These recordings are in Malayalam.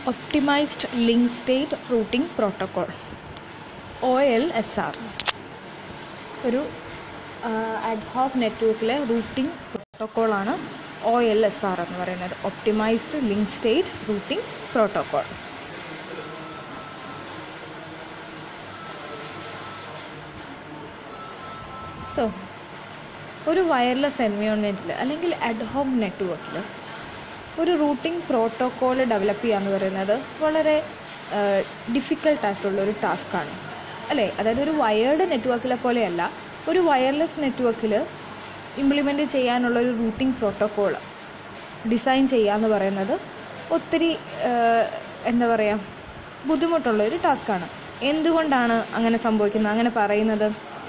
Optimised link state routing protocol O L S R ഒരു അഡ്ഹോക് നെറ്റ്വർക്കിലെ റൂട്ടിംഗ് പ്രോട്ടോക്കോളാണ് ഒ എൽ എസ് ആർ എന്ന് പറയുന്നത് optimised link state routing protocol so ഒരു വയർലെസ് എൻവയോൺമെൻറ്റിൽ അല്ലെങ്കിൽ അഡ്ഹോക് നെറ്റ്വർക്കിൽ ഒരു റൂട്ടിംഗ് പ്രോട്ടോക്കോൾ ഡെവലപ്പ് ചെയ്യുക എന്ന് പറയുന്നത് വളരെ ഡിഫിക്കൽട്ടായിട്ടുള്ള ഒരു ടാസ്ക്കാണ് അല്ലേ അതായത് ഒരു വയേർഡ് നെറ്റ്വർക്കിലെ പോലെയല്ല ഒരു വയർലെസ് നെറ്റ്വർക്കിൽ ഇംപ്ലിമെൻ്റ് ചെയ്യാനുള്ള ഒരു റൂട്ടിംഗ് പ്രോട്ടോക്കോൾ ഡിസൈൻ ചെയ്യുക എന്ന് പറയുന്നത് ഒത്തിരി എന്താ പറയുക ബുദ്ധിമുട്ടുള്ള ഒരു ടാസ്ക്കാണ് എന്തുകൊണ്ടാണ് അങ്ങനെ സംഭവിക്കുന്നത് അങ്ങനെ പറയുന്നത്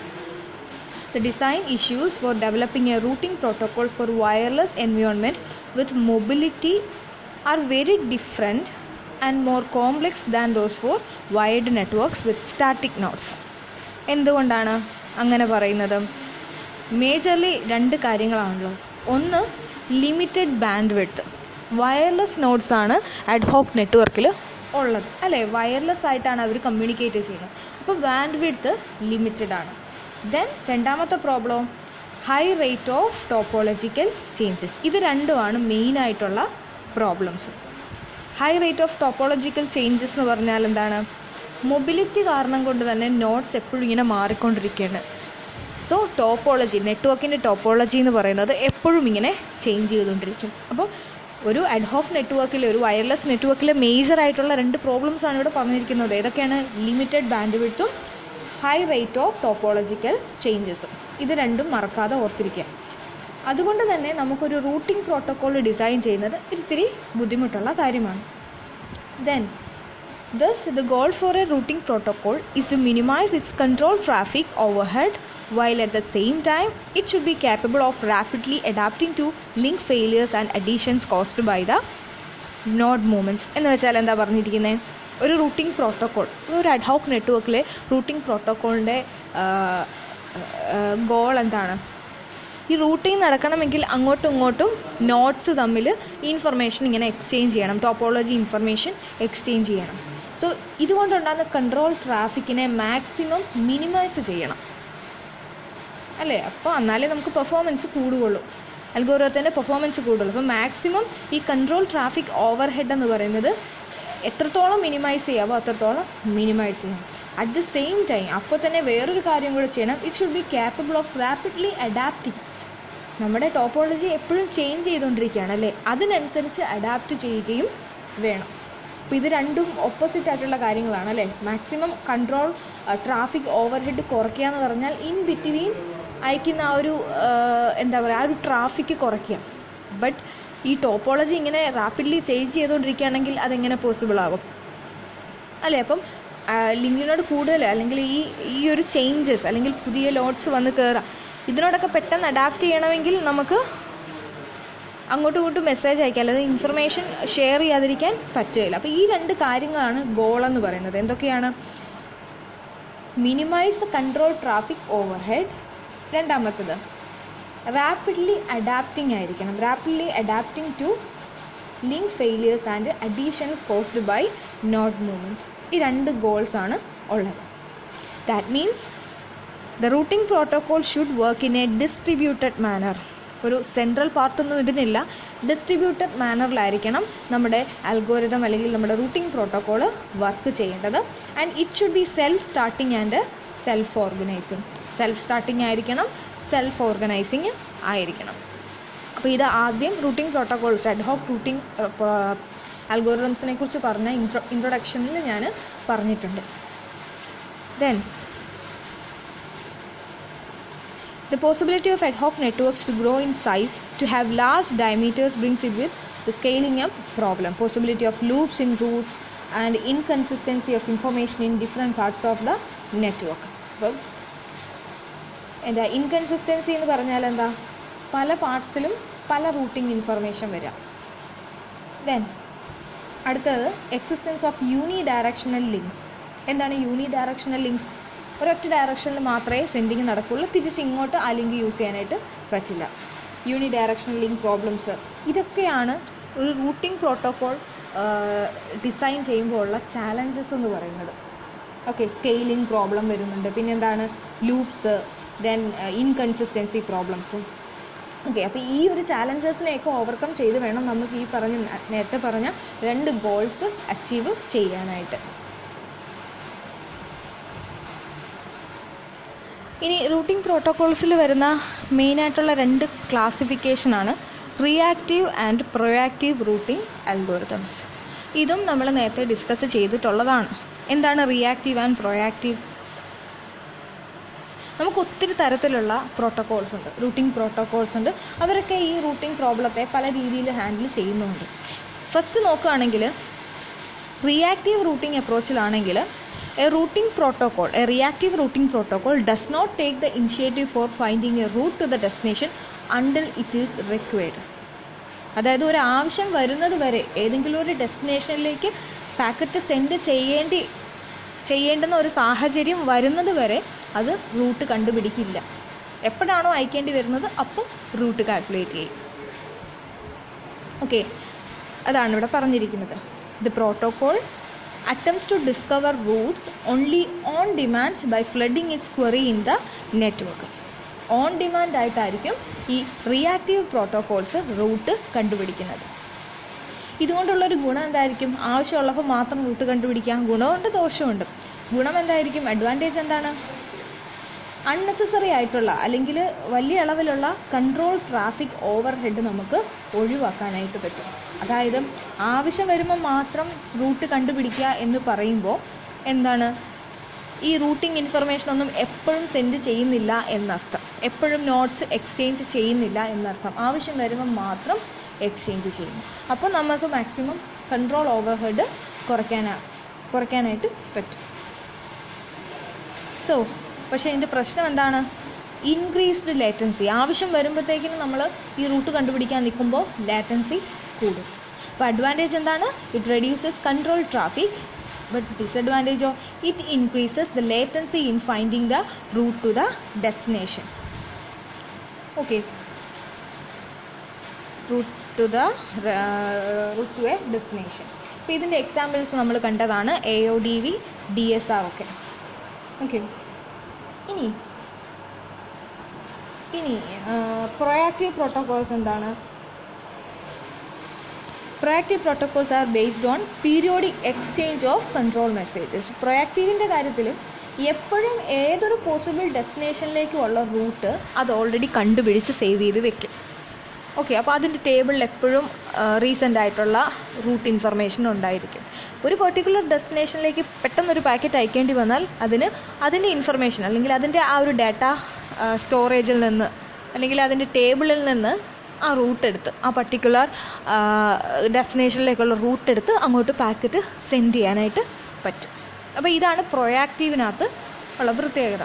The design issues for developing a routing protocol for wireless environment with mobility are very different and more complex than those for wired networks with static nodes. എന്തുകൊണ്ടാണ് അങ്ങനെ പറയുന്നത് മേജർലി രണ്ട് കാര്യങ്ങളാണല്ലോ ഒന്ന് limited bandwidth wireless nodes ആണ് അഡ്ഹോക് നെറ്റ്വർക്കിൽ ഉള്ളത് അല്ലേ വയർലെസ് ആയിട്ടാണ് അവർ കമ്മ്യൂണിക്കേറ്റ് ചെയ്യുന്നത് അപ്പോൾ ബാൻഡ് വിഡ്ത്ത് ലിമിറ്റഡ് ആണ് ദെൻ രണ്ടാമത്തെ problem high rate of topological changes ഇത് രണ്ടുമാണ് മെയിൻ ആയിട്ടുള്ള problems high rate of topological changes എന്ന് പറഞ്ഞാൽ എന്താണ് മൊബിലിറ്റി കാരണം കൊണ്ട് തന്നെ നോട്ട്സ് എപ്പോഴും ഇങ്ങനെ മാറിക്കൊണ്ടിരിക്കുകയാണ് സോ ടോപ്പോളജി നെറ്റ്വർക്കിൻ്റെ ടോപ്പോളജി എന്ന് പറയുന്നത് എപ്പോഴും ഇങ്ങനെ ചേഞ്ച് ചെയ്തുകൊണ്ടിരിക്കും അപ്പോൾ ഒരു അഡ്ഹോക് നെറ്റ്വർക്കിൽ ഒരു വയർലെസ് നെറ്റ്വർക്കിലെ മേജർ ആയിട്ടുള്ള രണ്ട് പ്രോബ്ലംസ് ആണ് ഇവിടെ പറഞ്ഞിരിക്കുന്നത് ഏതൊക്കെയാണ് ലിമിറ്റഡ് ബാൻഡ് വിഡ്ത്തും ഹൈ റേറ്റ് ഓഫ് ടോപ്പോളജിക്കൽ ചേഞ്ചസും ഇത് രണ്ടും മറക്കാതെ ഓർത്തിരിക്കുക അതുകൊണ്ട് തന്നെ നമുക്കൊരു റൂട്ടിംഗ് പ്രോട്ടോക്കോൾ ഡിസൈൻ ചെയ്യുന്നത് ഇത്തിരി ബുദ്ധിമുട്ടുള്ള കാര്യമാണ് then Thus, the goal for a routing protocol is to minimize its control traffic overhead while at the same time it should be capable of rapidly adapting to link failures and additions caused by the node movements. എന്ന് വെച്ചാൽ എന്താ പറഞ്ഞിരിക്കുന്നത് ഒരു റൂട്ടിംഗ് പ്രോട്ടോക്കോൾ ഒരു അഡ്ഹോക് നെറ്റ്വർക്കിലെ റൂട്ടിംഗ് പ്രോട്ടോക്കോളിൻ്റെ ഗോൾ എന്താണ് ഈ റൂട്ടിംഗ് നടക്കണമെങ്കിൽ അങ്ങോട്ടും ഇങ്ങോട്ടും നോട്ട്സ് തമ്മിൽ ഇൻഫർമേഷൻ ഇങ്ങനെ എക്സ്ചേഞ്ച് ചെയ്യണം ടോപ്പോളജി ഇൻഫർമേഷൻ എക്സ്ചേഞ്ച് ചെയ്യണം സോ ഇതുകൊണ്ടുണ്ടാകുന്ന കൺട്രോൾ ട്രാഫിക്കിനെ മാക്സിമം മിനിമൈസ് ചെയ്യണം അല്ലേ അപ്പോൾ എന്നാലേ നമുക്ക് പെർഫോമൻസ് കൂടുകയുള്ളൂ അൽഗോരിതത്തിൻ്റെ പെർഫോമൻസ് കൂടുള്ളൂ അപ്പോൾ മാക്സിമം ഈ കൺട്രോൾ ട്രാഫിക് ഓവർ ഹെഡ് എന്ന് പറയുന്നത് എത്രത്തോളം മിനിമൈസ് ചെയ്യാമോ അത്രത്തോളം മിനിമൈസ് ചെയ്യണം അറ്റ് ദ സെയിം ടൈം അപ്പോൾ തന്നെ വേറൊരു കാര്യം കൂടെ ചെയ്യണം it should be capable of rapidly adapting നമ്മുടെ ടോപ്പോളജി എപ്പോഴും ചേഞ്ച് ചെയ്തുകൊണ്ടിരിക്കുകയാണ് അല്ലേ അതിനനുസരിച്ച് അഡാപ്റ്റ് ചെയ്യുകയും വേണം അപ്പോൾ ഇത് രണ്ടും ഓപ്പോസിറ്റ് ആയിട്ടുള്ള കാര്യങ്ങളാണ് അല്ലേ maximum control traffic overhead കുറയ്ക്കുക എന്ന് പറഞ്ഞാൽ ഇൻ ബിറ്റ്വീൻ അയക്കുന്ന ആ ഒരു എന്താ പറയുക ആ ഒരു ട്രാഫിക് കുറയ്ക്കുക ബട്ട് ഈ ടോപ്പോളജി ഇങ്ങനെ റാപ്പിഡ്ലി ചേഞ്ച് ചെയ്തുകൊണ്ടിരിക്കുകയാണെങ്കിൽ അതെങ്ങനെ പോസിബിൾ ആകും അല്ലേ അപ്പം ലിങ്കിനോട് കൂടുതൽ അല്ലെങ്കിൽ ഈ ഈ ഒരു ചേഞ്ചസ് അല്ലെങ്കിൽ പുതിയ ലോഡ്സ് വന്ന് കയറാം ഇതിനോടൊക്കെ പെട്ടെന്ന് അഡാപ്റ്റ് ചെയ്യണമെങ്കിൽ നമുക്ക് അങ്ങോട്ടും ഇങ്ങോട്ടും മെസ്സേജ് അയക്കാം അല്ലെങ്കിൽ ഇൻഫർമേഷൻ ഷെയർ ചെയ്യാതിരിക്കാൻ പറ്റുകയില്ല അപ്പോൾ ഈ രണ്ട് കാര്യങ്ങളാണ് ഗോൾ എന്ന് പറയുന്നത് എന്തൊക്കെയാണ് minimise the control traffic overhead രണ്ടാമത്തത് റാപ്പിഡ്ലി അഡാപ്റ്റിംഗ് ആയിരിക്കണം rapidly adapting to link failures and additions caused by node movements ഈ രണ്ട് ഗോൾസ് ആണ് ഉള്ളത് that means the routing protocol should work in a distributed manner ഒരു സെൻട്രൽ പാർട്ടൊന്നും ഇതിനില്ല ഡിസ്ട്രിബ്യൂട്ടഡ് മാനറിലായിരിക്കണം നമ്മുടെ അൽഗോരിതം അല്ലെങ്കിൽ നമ്മുടെ റൂട്ടിംഗ് പ്രോട്ടോകോൾ വർക്ക് ചെയ്യേണ്ടത് and it should be self starting and self organising self starting ആയിരിക്കണം സെൽഫ് ഓർഗനൈസിങ് ആയിരിക്കണം അപ്പോൾ ഇത് ആദ്യം റൂട്ടിംഗ് പ്രോട്ടോകോൾസ് അഡ്ഹോക് റൂട്ടിംഗ് അൽഗോറിതംസിനെ കുറിച്ച് പറഞ്ഞ ഇൻട്രോ ഇൻട്രൊഡക്ഷനിൽ ഞാൻ പറഞ്ഞിട്ടുണ്ട് then The possibility of ad hoc networks to grow in size to have large diameters brings it with the scaling up problem. Possibility of loops in routes and inconsistency of information in different parts of the network. അപ്പം എന്താ ഇൻകൺസിസ്റ്റൻസി എന്ന് പറഞ്ഞാൽ എന്താ പല പാർട്സിലും പല റൂട്ടിംഗ് ഇൻഫർമേഷൻ വരാം ദെൻ അടുത്തത് existence of unidirectional links എന്താണ് യൂണി ഡയറക്ഷണൽ ലിങ്ക്സ് ഒരൊറ്റ ഡയറക്ഷനിൽ മാത്രമേ സെൻഡിങ് നടക്കുള്ളൂ തിരിച്ച് ഇങ്ങോട്ട് ആ ലിങ്ക് യൂസ് ചെയ്യാനായിട്ട് പറ്റില്ല യൂണി ഡയറക്ഷണൽ ലിങ്ക് പ്രോബ്ലംസ് ഇതൊക്കെയാണ് ഒരു റൂട്ടിംഗ് പ്രോട്ടോകോൾ ഡിസൈൻ ചെയ്യുമ്പോൾ ഉള്ള ചാലഞ്ചസ് എന്ന് പറയുന്നത് ഓക്കെ സ്കെയിലിംഗ് പ്രോബ്ലം വരുന്നുണ്ട് പിന്നെ എന്താണ് ലൂപ്സ് ദെൻ ഇൻകൺസിസ്റ്റൻസി പ്രോബ്ലംസും ഓക്കെ അപ്പോൾ ഈ ഒരു ചാലഞ്ചസിനെയൊക്കെ ഓവർകം ചെയ്ത് വേണം നമുക്ക് ഈ പറഞ്ഞ നേരത്തെ പറഞ്ഞ രണ്ട് ഗോൾസ് അച്ചീവ് ചെയ്യാനായിട്ട് ഇനി റൂട്ടിംഗ് പ്രോട്ടോകോൾസിൽ വരുന്ന മെയിനായിട്ടുള്ള രണ്ട് ക്ലാസിഫിക്കേഷനാണ് reactive and proactive routing algorithms ഇതും നമ്മൾ നേരത്തെ ഡിസ്കസ് ചെയ്തിട്ടുള്ളതാണ് എന്താണ് റിയാക്റ്റീവ് ആൻഡ് പ്രൊയാക്റ്റീവ് നമുക്ക് ഒത്തിരി തരത്തിലുള്ള പ്രോട്ടോകോൾസ് ഉണ്ട് റൂട്ടിംഗ് പ്രോട്ടോകോൾസ് ഉണ്ട് അവരൊക്കെ ഈ റൂട്ടിംഗ് പ്രോബ്ലത്തെ പല രീതിയിൽ ഹാൻഡിൽ ചെയ്യുന്നുണ്ട് ഫസ്റ്റ് നോക്കുകയാണെങ്കിൽ റിയാക്റ്റീവ് റൂട്ടിംഗ് അപ്രോച്ചിലാണെങ്കിൽ a routing protocol a reactive routing protocol does not take the initiative for finding a route to the destination until it is required അതായത് ഒരു ആവശ്യം വരുന്നത് വരെ ഏതെങ്കിലും ഒരു ഡെസ്റ്റിനേഷനിലേക്ക് പാക്കറ്റ് സെൻഡ് ചെയ്യേണ്ടി ചെയ്യേണ്ടുന്ന ഒരു സാഹചര്യം വരുന്നത് വരെ അത് റൂട്ട് കണ്ടുപിടിക്കില്ല എപ്പോഴാണോ അയക്കേണ്ടി വരുന്നത് അപ്പോൾ റൂട്ട് കാൽക്കുലേറ്റ് ചെയ്യും ഓക്കെ അതാണ് ഇവിടെ പറഞ്ഞിരിക്കുന്നത് the protocol attempts to discover routes only on demands by flooding its query in the network on demand ആയിട്ടായിരിക്കും ഈ റിയാക്റ്റീവ് പ്രോട്ടോകോൾസ് റൂട്ട് കണ്ടുപിടിക്കുന്നത് ഇതുകൊണ്ടുള്ളൊരു ഗുണം എന്തായിരിക്കും ആവശ്യമുള്ളപ്പോൾ മാത്രം റൂട്ട് കണ്ടുപിടിക്കാം ഗുണമുണ്ട് ദോഷമുണ്ട് ഗുണം എന്തായിരിക്കും അഡ്വാൻറ്റേജ് എന്താണ് അൺനെസസറി ആയിട്ടുള്ള അല്ലെങ്കിൽ വലിയ അളവിലുള്ള കൺട്രോൾ ട്രാഫിക് ഓവർ ഹെഡ് നമുക്ക് ഒഴിവാക്കാനായിട്ട് പറ്റും അതായത് ആവശ്യം വരുമ്പോൾ മാത്രം റൂട്ട് കണ്ടുപിടിക്കുക എന്ന് പറയുമ്പോൾ എന്താണ് ഈ റൂട്ടിംഗ് ഇൻഫർമേഷൻ ഒന്നും എപ്പോഴും സെൻഡ് ചെയ്യുന്നില്ല എന്നർത്ഥം എപ്പോഴും നോട്ട്സ് എക്സ്ചേഞ്ച് ചെയ്യുന്നില്ല എന്നർത്ഥം ആവശ്യം വരുമ്പോൾ മാത്രം എക്സ്ചേഞ്ച് ചെയ്യുന്നു അപ്പോൾ നമുക്ക് മാക്സിമം കൺട്രോൾ ഓവർ ഹെഡ് കുറയ്ക്കാനാ കുറയ്ക്കാനായിട്ട് പറ്റും സോ പക്ഷേ ഇതിൻ്റെ പ്രശ്നം എന്താണ് ഇൻക്രീസ്ഡ് ലേറ്റൻസി ആവശ്യം വരുമ്പോഴത്തേക്കിനും നമ്മൾ ഈ റൂട്ട് കണ്ടുപിടിക്കാൻ നിൽക്കുമ്പോൾ ലേറ്റൻസി കൂടും അപ്പോൾ അഡ്വാൻറ്റേജ് എന്താണ് it reduces control traffic but ഡിസഡ്വാൻറ്റേജോ it increases the latency in finding the route to the destination okay route to the route to a destination അപ്പോൾ ഇതിൻ്റെ എക്സാമ്പിൾസ് നമ്മൾ കണ്ടതാണ് A O D V D S R ഒക്കെ ഓക്കെ ഇനി ഇനി പ്രൊയാക്റ്റീവ് പ്രോട്ടോകോൾസ് എന്താണ് proactive protocols are based on periodic exchange of control messages പ്രൊയാക്റ്റീവിൻ്റെ കാര്യത്തിൽ എപ്പോഴും ഏതൊരു പോസിബിൾ ഡെസ്റ്റിനേഷനിലേക്കും ഉള്ള റൂട്ട് അത് ഓൾറെഡി കണ്ടുപിടിച്ച് സേവ് ചെയ്ത് വെക്കും ഓക്കെ അപ്പോൾ അതിൻ്റെ ടേബിളിൽ എപ്പോഴും റീസെൻ്റ് ആയിട്ടുള്ള റൂട്ട് ഇൻഫർമേഷൻ ഉണ്ടായിരിക്കും ഒരു പെർട്ടിക്കുലർ ഡെസ്റ്റിനേഷനിലേക്ക് പെട്ടെന്നൊരു പാക്കറ്റ് അയക്കേണ്ടി വന്നാൽ അതിന് അതിൻ്റെ ഇൻഫർമേഷൻ അല്ലെങ്കിൽ അതിൻ്റെ ആ ഒരു ഡാറ്റ സ്റ്റോറേജിൽ നിന്ന് അല്ലെങ്കിൽ അതിൻ്റെ ടേബിളിൽ നിന്ന് ആ റൂട്ട് എടുത്ത് ആ പർട്ടിക്കുലർ ഡെസ്റ്റിനേഷനിലേക്കുള്ള റൂട്ട് എടുത്ത് അങ്ങോട്ട് പാക്കറ്റ് സെൻഡ് ചെയ്യാനായിട്ട് പറ്റും അപ്പോൾ ഇതാണ് പ്രൊയാക്റ്റീവിനകത്ത് ഉള്ള പ്രത്യേകത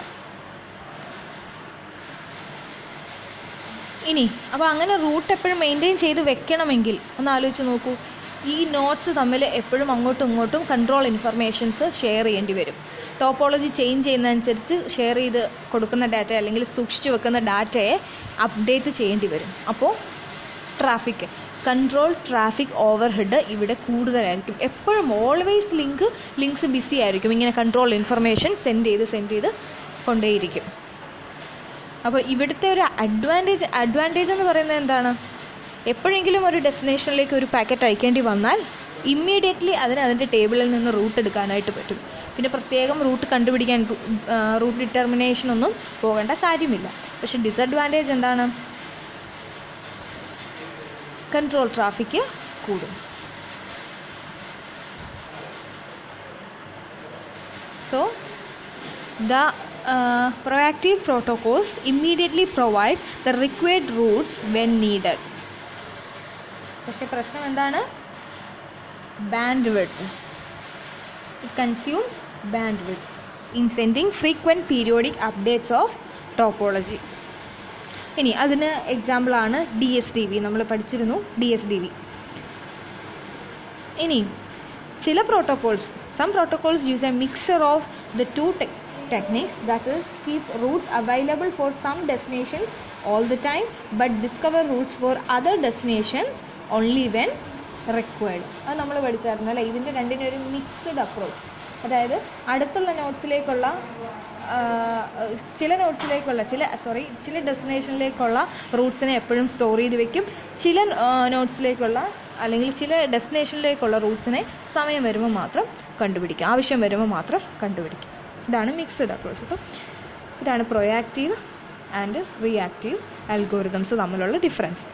ഇനി അപ്പോൾ അങ്ങനെ റൂട്ട് എപ്പോഴും മെയിൻറ്റെയിൻ ചെയ്ത് വെക്കണമെങ്കിൽ ഒന്ന് ആലോചിച്ച് നോക്കൂ ഈ നോട്ട്സ് തമ്മിൽ എപ്പോഴും അങ്ങോട്ടും ഇങ്ങോട്ടും കൺട്രോൾ ഇൻഫർമേഷൻസ് ഷെയർ ചെയ്യേണ്ടി വരും ടോപ്പോളജി ചേഞ്ച് ചെയ്യുന്നതനുസരിച്ച് ഷെയർ ചെയ്ത് കൊടുക്കുന്ന ഡാറ്റ അല്ലെങ്കിൽ സൂക്ഷിച്ചു വെക്കുന്ന ഡാറ്റയെ അപ്ഡേറ്റ് ചെയ്യേണ്ടി വരും അപ്പോൾ traffic control traffic overhead ഇവിടെ കൂടുതലായിരിക്കും എപ്പോഴും ഓൾവേസ് ലിങ്ക് ലിങ്ക്സ് ബിസി ആയിരിക്കും ഇങ്ങനെ കൺട്രോൾ ഇൻഫർമേഷൻ സെൻഡ് ചെയ്ത് സെൻഡ് ചെയ്ത് കൊണ്ടേയിരിക്കും അപ്പോൾ ഇവിടുത്തെ ഒരു അഡ്വാൻറ്റേജ് അഡ്വാൻറ്റേജ് എന്ന് പറയുന്നത് എന്താണ് എപ്പോഴെങ്കിലും ഒരു ഡെസ്റ്റിനേഷനിലേക്ക് ഒരു പാക്കറ്റ് അയക്കേണ്ടി വന്നാൽ ഇമ്മീഡിയറ്റ്ലി അതിന് അതിൻ്റെ ടേബിളിൽ നിന്ന് റൂട്ട് എടുക്കാനായിട്ട് പറ്റും പിന്നെ പ്രത്യേകം റൂട്ട് കണ്ടുപിടിക്കാൻ റൂട്ട് ഡിറ്റർമിനേഷൻ ഒന്നും പോകേണ്ട കാര്യമില്ല പക്ഷെ ഡിസഡ്വാൻറ്റേജ് എന്താണ് കൺട്രോൾ ട്രാഫിക് കൂടും so the uh, proactive protocols immediately provide the required routes when needed പക്ഷെ പ്രശ്നം എന്താണ് bandwidth it consumes bandwidth in sending frequent periodic updates of topology ഇനി അതിന് എക്സാമ്പിളാണ് ഡി എസ് ഡി വി നമ്മൾ പഠിച്ചിരുന്നു ഡി എസ് ഡി വി ഇനി ചില protocols some protocols use a mixture of the two tech techniques that is keep routes available for some destinations all the time but discover routes for other destinations only when required അത് നമ്മൾ പഠിച്ചായിരുന്നു അല്ലേ ഇതിൻ്റെ രണ്ടിനും ഒരു മിക്സ്ഡ് അപ്രോച്ച് അതായത് അടുത്തുള്ള നോട്ട്സിലേക്കുള്ള ചില നോട്ട്സിലേക്കുള്ള ചില സോറി ചില ഡെസ്റ്റിനേഷനിലേക്കുള്ള റൂട്ട്സിനെ എപ്പോഴും സ്റ്റോർ ചെയ്ത് വെക്കും ചില നോട്ട്സിലേക്കുള്ള അല്ലെങ്കിൽ ചില ഡെസ്റ്റിനേഷനിലേക്കുള്ള റൂട്ട്സിനെ സമയം വരുമ്പോൾ മാത്രം കണ്ടുപിടിക്കും ആവശ്യം വരുമ്പോൾ മാത്രം കണ്ടുപിടിക്കും ഇതാണ് മിക്സ്ഡ് അപ്രോച്ച് അപ്പം ഇതാണ് പ്രൊയാക്റ്റീവ് ആൻഡ് റിയാക്റ്റീവ് അൽഗോറിതംസ് തമ്മിലുള്ള ഡിഫറൻസ്